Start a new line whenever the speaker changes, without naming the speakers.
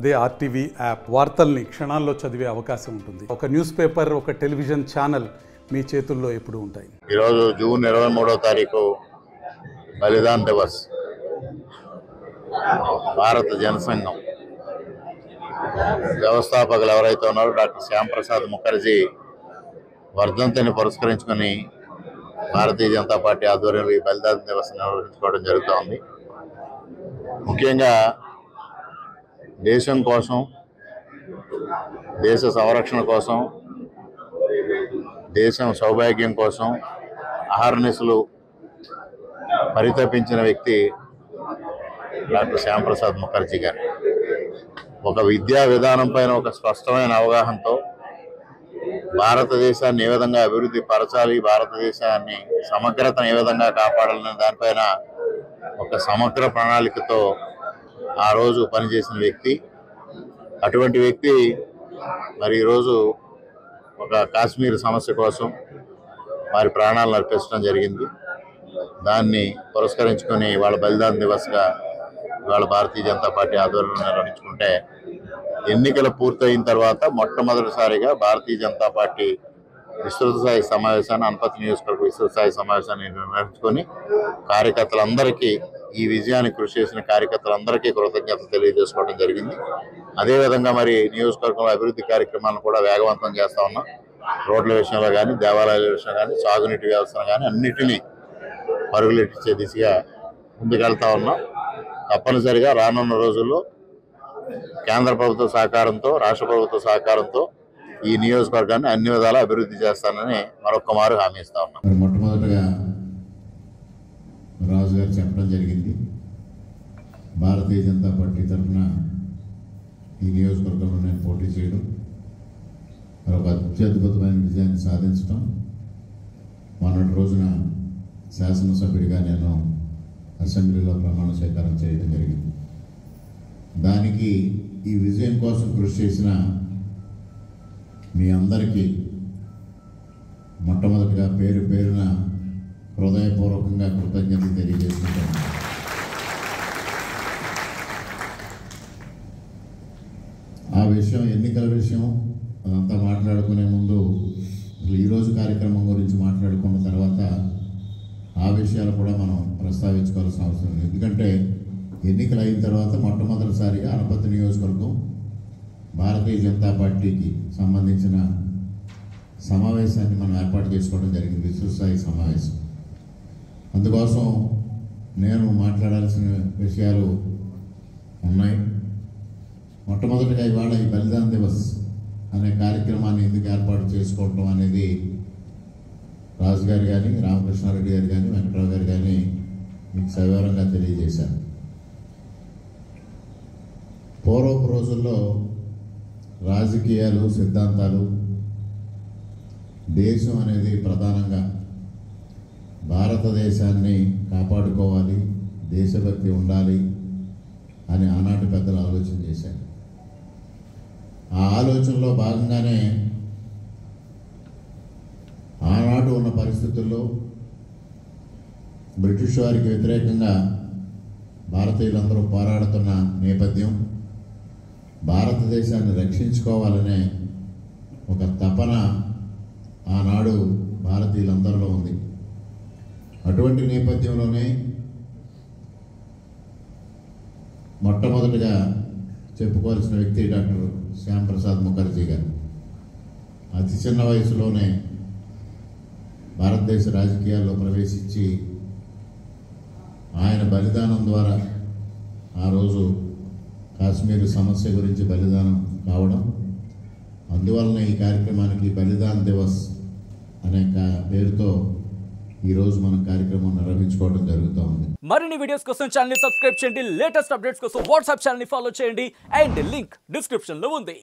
అదే RTV app వార్తల్ని క్షణాల్లో చదివే అవకాశం ఉంటుంది ఒక న్యూస్ పేపర్ ఒక టెలివిజన్ ఛానల్ మీ చేతుల్లో ఎప్పుడూ ఉంటాయి
ఈరోజు జూన్ ఇరవై మూడో తారీఖు బలిదాన్ దివస్ భారత జనసంఘం వ్యవస్థాపకులు ఎవరైతే ఉన్నారో డాక్టర్ శ్యాంప్రసాద్ ముఖర్జీ వర్ధంతిని పురస్కరించుకొని భారతీయ జనతా పార్టీ ఆధ్వర్యంలో ఈ బలిదాన్ దివస్ నిర్వహించుకోవడం జరుగుతూ ఉంది ముఖ్యంగా దేశం కోసం దేశ సంరక్షణ కోసం దేశం సౌభాగ్యం కోసం అహర్నిశలు పరితపించిన వ్యక్తి డాక్టర్ శ్యాంప్రసాద్ ముఖర్జీ గారు ఒక విద్యా విధానం పైన ఒక స్పష్టమైన అవగాహనతో భారతదేశాన్ని ఏ విధంగా అభివృద్ధి పరచాలి భారతదేశాన్ని సమగ్రతను ఏ విధంగా కాపాడాలనే దానిపైన ఒక సమగ్ర ప్రణాళికతో ఆ రోజు పనిచేసిన వ్యక్తి అటువంటి వ్యక్తి మరి ఈరోజు ఒక కాశ్మీర్ సమస్య కోసం వారి ప్రాణాలను అర్పించడం జరిగింది దాన్ని పురస్కరించుకొని వాళ్ళ బలిదాన్ దివస్గా ఇవాళ భారతీయ జనతా పార్టీ ఆధ్వర్యంలో నిర్వహించుకుంటే ఎన్నికలు పూర్తయిన తర్వాత మొట్టమొదటిసారిగా భారతీయ జనతా పార్టీ విస్తృత స్థాయి సమావేశాన్ని అనపతి నియోజకవర్గ విస్తృత స్థాయి సమావేశాన్ని నిర్వహించుకొని కార్యకర్తలందరికీ ఈ విజయానికి కృషి చేసిన కార్యకర్తలందరికీ కృతజ్ఞతలు తెలియజేసుకోవడం జరిగింది అదేవిధంగా మరి నియోజకవర్గంలో అభివృద్ధి కార్యక్రమాలను కూడా వేగవంతం చేస్తా ఉన్నాం రోడ్ల విషయంలో కానీ దేవాలయాల విషయంలో కానీ సాగునీటి వ్యవస్థను కానీ అన్నిటినీ పరుగులెట్టించే దిశగా ముందుకెళ్తా ఉన్నాం తప్పనిసరిగా రానున్న రోజుల్లో కేంద్ర ప్రభుత్వ సహకారంతో రాష్ట్ర ప్రభుత్వ సహకారంతో ఈ నియోజకవర్గాన్ని అన్ని విధాలా అభివృద్ధి చేస్తానని మరొక్క మారు హామీ ఇస్తా ఉన్నాం
మరి మొట్టమొదటగా రాజు గారు చెప్పడం జరిగింది భారతీయ జనతా పార్టీ తరఫున ఈ నియోజకవర్గంలో నేను పోటీ చేయడం మరి ఒక అత్యద్భుతమైన విజయాన్ని సాధించడం మొన్నటి రోజున శాసనసభ్యుడిగా నేను అసెంబ్లీలో ప్రమాణ స్వీకారం చేయడం జరిగింది దానికి ఈ విజయం కోసం కృషి చేసిన మీ అందరికీ మొట్టమొదటిగా పేరు పేరున హృదయపూర్వకంగా కృతజ్ఞతలు తెలియజేసుకుంటాను ఆ విషయం ఎన్నికల విషయం అదంతా మాట్లాడుకునే ముందు అసలు ఈరోజు కార్యక్రమం గురించి మాట్లాడుకున్న తర్వాత ఆ విషయాలు కూడా మనం ప్రస్తావించుకోవాల్సిన అవసరం ఉంది ఎందుకంటే ఎన్నికలు అయిన తర్వాత మొట్టమొదటిసారిగా అనపతి నియోజకవర్గం భారతీయ జనతా పార్టీకి సంబంధించిన సమావేశాన్ని మనం ఏర్పాటు చేసుకోవడం జరిగింది విశ్వస్థాయి సమావేశం అందుకోసం నేను మాట్లాడాల్సిన విషయాలు ఉన్నాయి మొట్టమొదటిగా ఇవాళ ఈ బలిదాన్ దివస్ అనే కార్యక్రమాన్ని ఎందుకు ఏర్పాటు చేసుకోవటం అనేది రాజు గారు కానీ రామకృష్ణారెడ్డి గారు కానీ వెంకటరావు గారు కానీ మీకు సవివరంగా తెలియజేశారు పూర్వపు రోజుల్లో రాజకీయాలు సిద్ధాంతాలు దేశం అనేది ప్రధానంగా భారతదేశాన్ని కాపాడుకోవాలి దేశభక్తి ఉండాలి అని ఆనాటి పెద్దలు ఆలోచన చేశారు ఆ ఆలోచనలో భాగంగానే ఆనాడు ఉన్న పరిస్థితుల్లో బ్రిటిష్ వారికి వ్యతిరేకంగా భారతీయులందరూ పోరాడుతున్న నేపథ్యం భారతదేశాన్ని రక్షించుకోవాలనే ఒక తపన ఆనాడు భారతీయులందరిలో ఉంది అటువంటి నేపథ్యంలోనే మొట్టమొదటిగా చెప్పుకోవాల్సిన వ్యక్తి డాక్టర్ శ్యామ్ ప్రసాద్ ముఖర్జీ గారు అతి చిన్న వయసులోనే భారతదేశ రాజకీయాల్లో ప్రవేశించి ఆయన బలిదానం ద్వారా ఆ రోజు కాశ్మీర్ సమస్య గురించి బలిదానం కావడం అందువలన ఈ కార్యక్రమానికి బలిదాన్ దివస్ అనే కా- పేరుతో ఈరోజు మనం కార్యక్రమం నిర్వహించుకోవడం జరుగుతూ ఉంది
మరిన్ని వీడియోస్ కోసం ఛానల్ ని సబ్స్క్రైబ్ చేయండి లేటెస్ట్ అప్డేట్స్ కోసం వాట్సాప్ ఛానల్ ని ఫాలో చేయండి అండ్ లింక్ డిస్క్రిప్షన్ లో ఉంది